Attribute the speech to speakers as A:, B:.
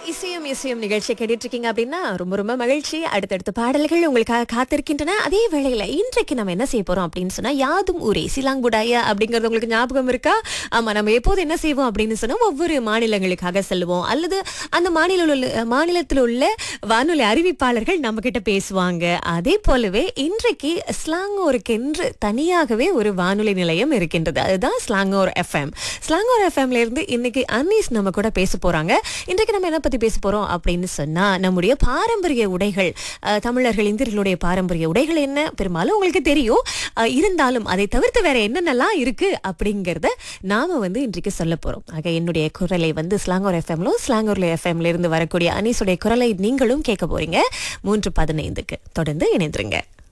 A: இசையும் இசையும் நிகழ்ச்சி கேட்டுட்டு இருக்கீங்க அப்படின்னா ரொம்ப ரொம்ப மகிழ்ச்சி அடுத்தடுத்த பாடல்கள் உங்களுக்காக காத்திருக்கின்றன அதே வேளையில இன்றைக்கு நம்ம என்ன செய்ய போறோம் அப்படின்னு சொன்னா யாதும் ஊரே சிலாங்குடாய அப்படிங்கறது உங்களுக்கு ஞாபகம் இருக்கா ஆமா நம்ம எப்போது என்ன செய்வோம் அப்படின்னு சொன்னா ஒவ்வொரு மாநிலங்களுக்காக செல்லுவோம் அல்லது அந்த மாநில உள்ள மாநிலத்தில் உள்ள வானொலி அறிவிப்பாளர்கள் நம்ம கிட்ட பேசுவாங்க அதே போலவே இன்றைக்கு ஸ்லாங்கோருக்கென்று தனியாகவே ஒரு வானொலி நிலையம் இருக்கின்றது அதுதான் ஸ்லாங்கோர் எஃப்எம் ஸ்லாங்கோர் எஃப்எம்ல இருந்து இன்னைக்கு அன்னீஸ் நம்ம கூட பேச போறாங்க இன்றைக்கு நம்ம என்ன பத்தி பேச போறோம் அப்படின்னு சொன்னா நம்முடைய பாரம்பரிய உடைகள் அஹ், தமிழர்கள் இந்தியர்களுடைய பாரம்பரிய உடைகள் என்ன பெரும்பாலும் உங்களுக்கு தெரியும் அஹ், இருந்தாலும் அதை தவிர்த்து வேற என்னென்னலாம் இருக்கு அப்படிங்கறத நாம வந்து இன்றைக்கு சொல்ல போறோம் ஆக என்னுடைய குரலை வந்து ஸ்லாங்கோர் எஃப்எம்ல ஸ்லாங்கோர்ல எஃப்எம்ல இருந்து வரக்கூடிய அனீஸுடைய குரலை நீங்களும் கேட்க போறீங்க மூன்று பதினைந்துக்கு தொடர்ந்து இணைந்துருங்க